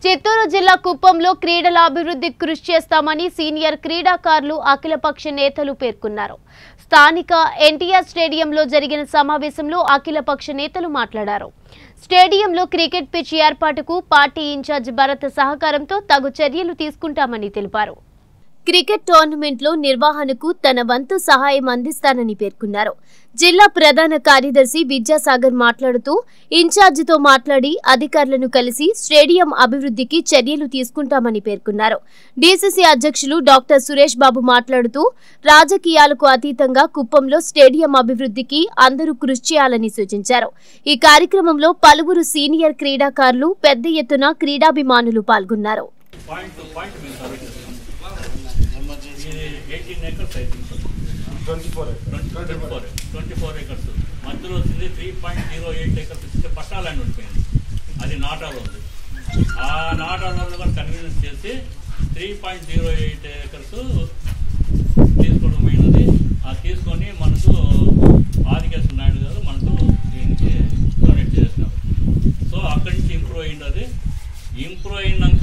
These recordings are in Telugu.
చిత్తూరు జిల్లా కుప్పంలో క్రీడల అభివృద్ధికి కృషి చేస్తామని సీనియర్ క్రీడాకారులు అఖిలపక్ష నేతలు పేర్కొన్నారు స్థానిక ఎన్టీఆర్ స్టేడియంలో జరిగిన సమావేశంలో అఖిలపక్ష నేతలు మాట్లాడారు స్టేడియంలో క్రికెట్ పిచ్ ఏర్పాటుకు పార్టీ ఇన్ఛార్జ్ భరత్ సహకారంతో తగు చర్యలు తీసుకుంటామని తెలిపారు క్రికెట్ టోర్నమెంట్లో నిర్వహణకు తన వంతు సహాయం అందిస్తానని పేర్కొన్నారు జిల్లా ప్రధాన కార్యదర్శి విద్యాసాగర్ మాట్లాడుతూ ఇన్ఛార్జితో మాట్లాడి అధికారులను కలిసి స్టేడియం అభివృద్ధికి చర్యలు తీసుకుంటామని పేర్కొన్నారు డీసీసీ అధ్యక్షులు డాక్టర్ సురేష్ బాబు మాట్లాడుతూ రాజకీయాలకు అతీతంగా కుప్పంలో స్టేడియం అభివృద్ధికి అందరూ కృషి చేయాలని సూచించారు ఈ కార్యక్రమంలో పలువురు సీనియర్ క్రీడాకారులు పెద్ద ఎత్తున క్రీడాభిమానులు పాల్గొన్నారు పాయింట్ టు పాయింట్ మేము సర్వే చేస్తాం ఇది ఎయిటీన్ ఎకర్స్ అయితే twenty four twenty four twenty four acres మధ్యలో వచ్చింది three point zero eight acres ఇస్తే పట్టా ల్యాండ్ ఉండిపోయింది అది నాటాలో ఉంది ఆ నాటాలో కూడా కన్వీనియన్స్ చేసి three point zero eight acres తీసుకోవడం అయినది ఆ తీసుకొని మనకు ఆదికేశ్వర నాయుడు గారు మనకు దీనికి డొనేట్ చేసినారు సో అక్కడి నుంచి ఇంప్రూవ్ అయ్యింది అది ఇంప్రూవ్ అయినాక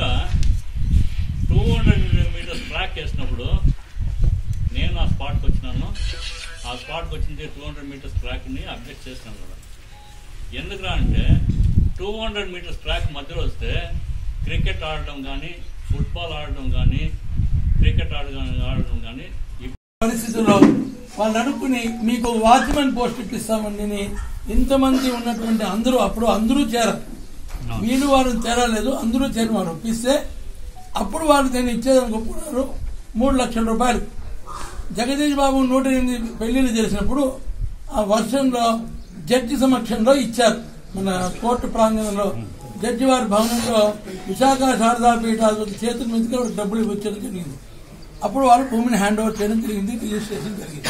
టూ హండ్రెడ్ మీటర్స్ ట్రాక్ చేసినప్పుడు నేను ఆ స్పాట్కి వచ్చినాను ఆ స్పాట్కి వచ్చింది టూ హండ్రెడ్ మీటర్స్ ట్రాక్ని అప్డేట్ చేసినాను కూడా ఎందుకురా అంటే టూ హండ్రెడ్ మీటర్స్ ట్రాక్ మధ్యలో వస్తే క్రికెట్ ఆడడం కానీ ఫుట్బాల్ ఆడడం కానీ క్రికెట్ ఆడడం ఆడడం కానీ పరిస్థితుల్లో వాళ్ళు అనుకుని మీకు వాచ్మెన్ పోస్ట్ ఇప్పిస్తామని ఇంతమంది ఉన్నటువంటి అందరూ అప్పుడు అందరూ చేరారు వీళ్ళు వారు చేరలేదు అందరూ చేరి వారు ఒప్పిస్తే అప్పుడు వాళ్ళు దీన్ని ఇచ్చేదానికి ఒప్పుకున్నారు మూడు లక్షల రూపాయలు జగదీష్ బాబు నూట ఎనిమిది పెళ్లిళ్ళు చేసినప్పుడు ఆ వర్షంలో జడ్జి సమక్షంలో ఇచ్చారు మన కోర్టు ప్రాంగణంలో జడ్జి వారి భవనంలో విశాఖ శారదా పీఠాధిపతి చేతుల మీదుగా వాళ్ళకి డబ్బులు ఇవ్వచ్చడం జరిగింది అప్పుడు వాళ్ళు భూమిని హ్యాండ్ ఓవర్ చేయడం జరిగింది రిజిస్ట్రేషన్ జరిగింది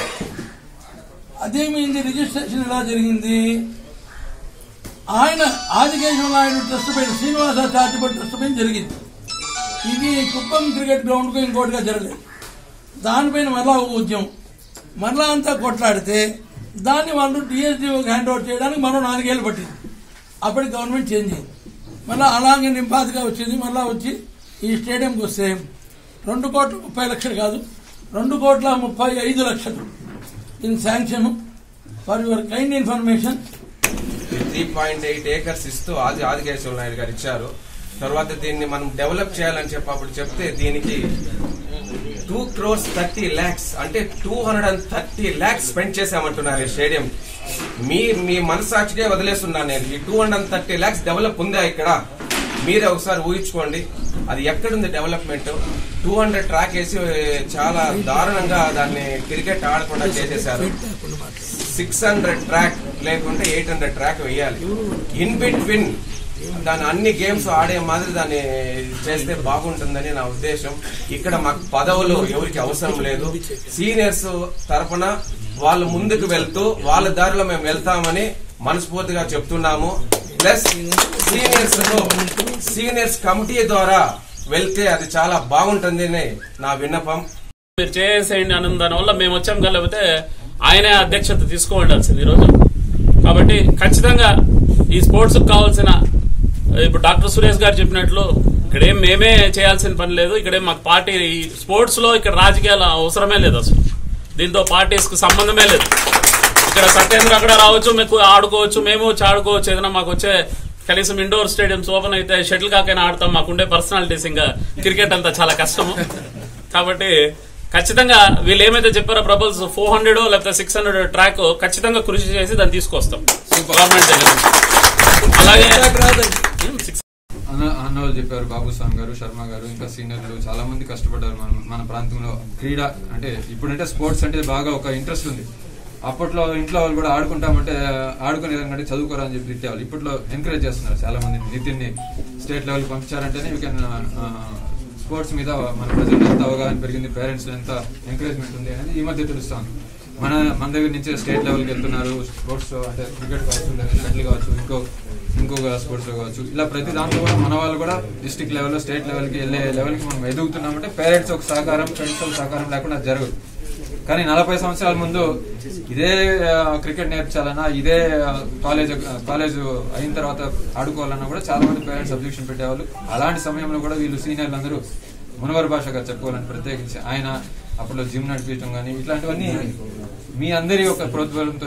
అదేమైంది రిజిస్ట్రేషన్ ఎలా జరిగింది ఆయన ఆదికేశవ నాయుడు ట్రస్ట్ పైన శ్రీనివాస చారిటబుల్ ట్రస్ట్ పైన జరిగింది ఇది కుప్పం క్రికెట్ గ్రౌండ్ కు ఇంకోటిగా జరగలేదు దానిపైన మరలా ఒక ఉద్యమం మరలా అంతా కొట్లాడితే దాన్ని వాళ్ళు డిఎస్డీ హ్యాండ్ ఓవర్ చేయడానికి మరో నాలుగేళ్ళు పట్టింది అప్పటికి గవర్నమెంట్ చేంజ్ అయింది మళ్ళీ అలాగే నింపాదిగా వచ్చింది మళ్ళా వచ్చి ఈ స్టేడియంకి వస్తే రెండు కోట్ల ముప్పై లక్షలు కాదు రెండు కోట్ల ముప్పై ఐదు లక్షలు in sanction for your kind information three point eight acres ఇస్తూ ఆది ఆదికేశ్వర నాయుడు గారు ఇచ్చారు తర్వాత దీన్ని మనం డెవలప్ చేయాలని చెప్పి అప్పుడు చెప్తే దీనికి టూ క్రోర్స్ థర్టీ ల్యాక్స్ అంటే two hundred and thirty lakhs spend చేశామంటున్నారు ఈ స్టేడియం మీ మీ మనసాక్షికే వదిలేస్తున్నాను నేను ఈ two hundred and thirty lakhs develop ఉందా ఇక్కడ మీరే ఒకసారి ఊహించుకోండి అది ఎక్కడుంది డెవలప్మెంట్ టూ హండ్రెడ్ ట్రాక్ వేసి చాలా దారుణంగా దాన్ని క్రికెట్ ఆడకుండా చేసేశారు సిక్స్ హండ్రెడ్ ట్రాక్ లేకుంటే ఎయిట్ హండ్రెడ్ ట్రాక్ వేయాలి ఇన్ బిట్వీన్ దాని అన్ని గేమ్స్ ఆడే మాదిరి దాన్ని చేస్తే బాగుంటుందని నా ఉద్దేశం ఇక్కడ మాకు పదవులు ఎవరికి అవసరం లేదు సీనియర్స్ తరపున వాళ్ళు ముందుకు వెళ్తూ వాళ్ళ దారిలో మేము వెళ్తామని మనస్ఫూర్తిగా చెప్తున్నాము ప్లస్ సీనియర్స్ సీనియర్స్ కమిటీ ద్వారా వెళ్తే అది చాలా బాగుంటుంది నా విన్నపం మీరు చేసేయండి అన్న దానివల్ల మేము వచ్చాం లేకపోతే ఆయనే అధ్యక్షత తీసుకోవాల్సింది ఈరోజు కాబట్టి ఖచ్చితంగా ఈ స్పోర్ట్స్ కావాల్సిన ఇప్పుడు డాక్టర్ సురేష్ గారు చెప్పినట్లు ఇక్కడేం మేమే చేయాల్సిన పని లేదు ఇక్కడేం మాకు పార్టీ ఈ స్పోర్ట్స్ లో ఇక్కడ రాజకీయాలు అవసరమే లేదు అసలు దీంతో పార్టీస్ కు సంబంధమే లేదు ఇక్కడ సత్యేంద్ర అక్కడ రావచ్చు మీకు ఆడుకోవచ్చు మేము వచ్చి ఆడుకోవచ్చు ఏదైనా మాకు వచ్చే కనీసం ఇండోర్ స్టేడియంస్ ఓపెన్ అయితే షటిల్ కాకైనా ఆడతాం మాకుండే పర్సనాలిటీస్ ఇంకా క్రికెట్ అంతా చాలా కష్టము కాబట్టి ఖచ్చితంగా వీళ్ళు ఏమైతే చెప్పారో ప్రపోజ్ ఫోర్ హండ్రెడ్ లేకపోతే సిక్స్ హండ్రెడ్ ట్రాక్ ఖచ్చితంగా కృషి చేసి దాన్ని తీసుకొస్తాం గవర్నమెంట్ దగ్గర నుంచి. అలాగే six అన్న అన్న వాళ్ళు చెప్పారు బాబు స్వామి గారు శర్మ గారు ఇంకా సీనియర్లు చాలా మంది కష్టపడ్డారు మన మన ప్రాంతంలో క్రీడ అంటే ఇప్పుడంటే స్పోర్ట్స్ అంటే బాగా ఒక ఇంట్రెస్ట్ ఉంది అప్పట్లో ఇంట్లో వాళ్ళు కూడా ఆడుకుంటామంటే ఆడుకునే కంటే చదువుకోరా అని చెప్పి తిట్టేవాళ్ళు ఇప్పట్లో ఎంకరేజ్ చేస్తున్నారు చాలా మంది నితిన్ని స్టేట్ లెవెల్ పంపించారంటేనే యూ కెన్ స్పోర్ట్స్ మీద మన ప్రజల్లో ఎంత అవగాహన పెరిగింది పేరెంట్స్ ఎంత ఎంకరేజ్మెంట్ ఉంది అనేది ఈ మధ్య తెలుస్తాను మన మన దగ్గర నుంచి స్టేట్ లెవెల్కి వెళ్తున్నారు స్పోర్ట్స్ అంటే క్రికెట్ కావచ్చు లేదా షటిల్ కావచ్చు ఇంకో ఇంకొక స్పోర్ట్స్ లో కావచ్చు ఇలా ప్రతి దాంట్లో కూడా మన వాళ్ళు కూడా డిస్ట్రిక్ట్ లెవెల్లో స్టేట్ లెవెల్కి వెళ్ళే లెవెల్కి మనం ఎదుగుతున్నామంటే పేరెంట్స్ ఒక సహకారం ఫ్రెండ్స్ ఒక సహకారం లేకుండా అది జరగదు కానీ నలభై సంవత్సరాల ముందు ఇదే ఆ, క్రికెట్ నేర్చాలన్నా ఇదే ఆ, కాలేజ్ కాలేజ్ అయిన తర్వాత ఆడుకోవాలన్నా కూడా చాలా మంది పేరెంట్స్ అబ్జెక్షన్ పెట్టేవాళ్ళు అలాంటి సమయంలో కూడా వీళ్ళు సీనియర్లు అందరూ మునవర్ భాష గారు చెప్పుకోవాలని ప్రత్యేకించి ఆయన అప్పట్లో జిమ్ నడిపించడం కానీ ఇట్లాంటివన్నీ మీ అందరి యొక్క ప్రోత్సాహంతో